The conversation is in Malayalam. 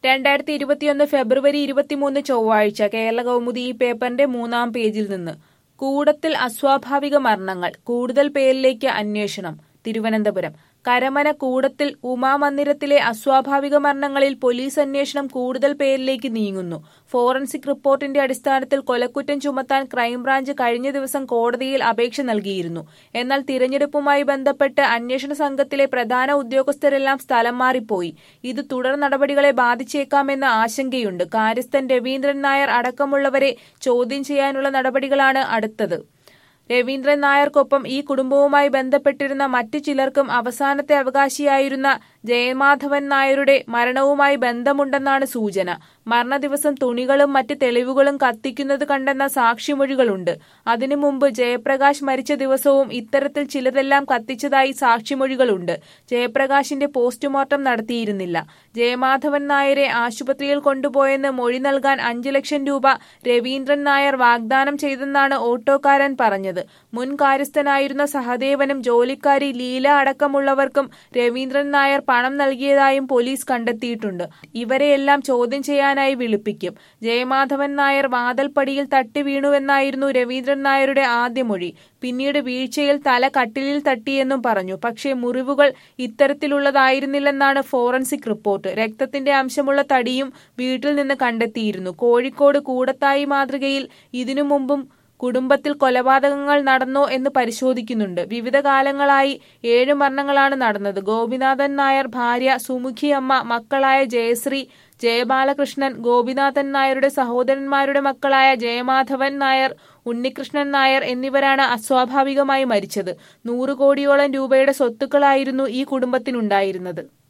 രണ്ടായിരത്തി ഇരുപത്തിയൊന്ന് ഫെബ്രുവരി ഇരുപത്തിമൂന്ന് ചൊവ്വാഴ്ച കേരള കൗമുദി ഈ പേപ്പറിന്റെ മൂന്നാം പേജിൽ നിന്ന് കൂടത്തിൽ അസ്വാഭാവിക മരണങ്ങൾ കൂടുതൽ പേരിലേക്ക് അന്വേഷണം തിരുവനന്തപുരം കരമന കൂടത്തിൽ ഉമാമന്ദിരത്തിലെ അസ്വാഭാവിക മരണങ്ങളിൽ പോലീസ് അന്വേഷണം കൂടുതൽ പേരിലേക്ക് നീങ്ങുന്നു ഫോറൻസിക് റിപ്പോർട്ടിന്റെ അടിസ്ഥാനത്തിൽ കൊലക്കുറ്റം ചുമത്താൻ ക്രൈംബ്രാഞ്ച് കഴിഞ്ഞ ദിവസം കോടതിയിൽ അപേക്ഷ നൽകിയിരുന്നു എന്നാൽ തിരഞ്ഞെടുപ്പുമായി ബന്ധപ്പെട്ട് അന്വേഷണ സംഘത്തിലെ പ്രധാന ഉദ്യോഗസ്ഥരെല്ലാം സ്ഥലം മാറിപ്പോയി ഇത് തുടർ നടപടികളെ ബാധിച്ചേക്കാമെന്ന ആശങ്കയുണ്ട് കാര്യസ്ഥൻ രവീന്ദ്രൻ നായർ അടക്കമുള്ളവരെ ചോദ്യം ചെയ്യാനുള്ള നടപടികളാണ് അടുത്തത് രവീന്ദ്രൻ നായർക്കൊപ്പം ഈ കുടുംബവുമായി ബന്ധപ്പെട്ടിരുന്ന മറ്റു ചിലർക്കും അവസാനത്തെ അവകാശിയായിരുന്ന ജയമാധവൻ നായരുടെ മരണവുമായി ബന്ധമുണ്ടെന്നാണ് സൂചന മരണദിവസം തുണികളും മറ്റ് തെളിവുകളും കത്തിക്കുന്നത് കണ്ടെന്ന സാക്ഷിമൊഴികളുണ്ട് അതിനു മുമ്പ് ജയപ്രകാശ് മരിച്ച ദിവസവും ഇത്തരത്തിൽ ചിലതെല്ലാം കത്തിച്ചതായി സാക്ഷിമൊഴികളുണ്ട് ജയപ്രകാശിന്റെ പോസ്റ്റ്മോർട്ടം നടത്തിയിരുന്നില്ല ജയമാധവൻ നായരെ ആശുപത്രിയിൽ കൊണ്ടുപോയെന്ന് മൊഴി നൽകാൻ അഞ്ചു ലക്ഷം രൂപ രവീന്ദ്രൻ നായർ വാഗ്ദാനം ചെയ്തെന്നാണ് ഓട്ടോക്കാരൻ പറഞ്ഞത് മുൻ കാര്യസ്ഥനായിരുന്ന സഹദേവനും ജോലിക്കാരി ലീല അടക്കമുള്ളവർക്കും രവീന്ദ്രൻ നായർ പണം നൽകിയതായും പോലീസ് കണ്ടെത്തിയിട്ടുണ്ട് ഇവരെയെല്ലാം ചോദ്യം ചെയ്യാനായി വിളിപ്പിക്കും ജയമാധവൻ നായർ വാതൽപ്പടിയിൽ തട്ടി വീണുവെന്നായിരുന്നു രവീന്ദ്രൻ നായരുടെ ആദ്യ മൊഴി പിന്നീട് വീഴ്ചയിൽ തല കട്ടിലിൽ തട്ടിയെന്നും പറഞ്ഞു പക്ഷേ മുറിവുകൾ ഇത്തരത്തിലുള്ളതായിരുന്നില്ലെന്നാണ് ഫോറൻസിക് റിപ്പോർട്ട് രക്തത്തിന്റെ അംശമുള്ള തടിയും വീട്ടിൽ നിന്ന് കണ്ടെത്തിയിരുന്നു കോഴിക്കോട് കൂടത്തായി മാതൃകയിൽ ഇതിനു മുമ്പും കുടുംബത്തിൽ കൊലപാതകങ്ങൾ നടന്നോ എന്ന് പരിശോധിക്കുന്നുണ്ട് വിവിധ കാലങ്ങളായി ഏഴ് മരണങ്ങളാണ് നടന്നത് ഗോപിനാഥൻ നായർ ഭാര്യ സുമുഖി അമ്മ മക്കളായ ജയശ്രീ ജയബാലകൃഷ്ണൻ ഗോപിനാഥൻ നായരുടെ സഹോദരന്മാരുടെ മക്കളായ ജയമാധവൻ നായർ ഉണ്ണികൃഷ്ണൻ നായർ എന്നിവരാണ് അസ്വാഭാവികമായി മരിച്ചത് നൂറ് കോടിയോളം രൂപയുടെ സ്വത്തുക്കളായിരുന്നു ഈ കുടുംബത്തിനുണ്ടായിരുന്നത്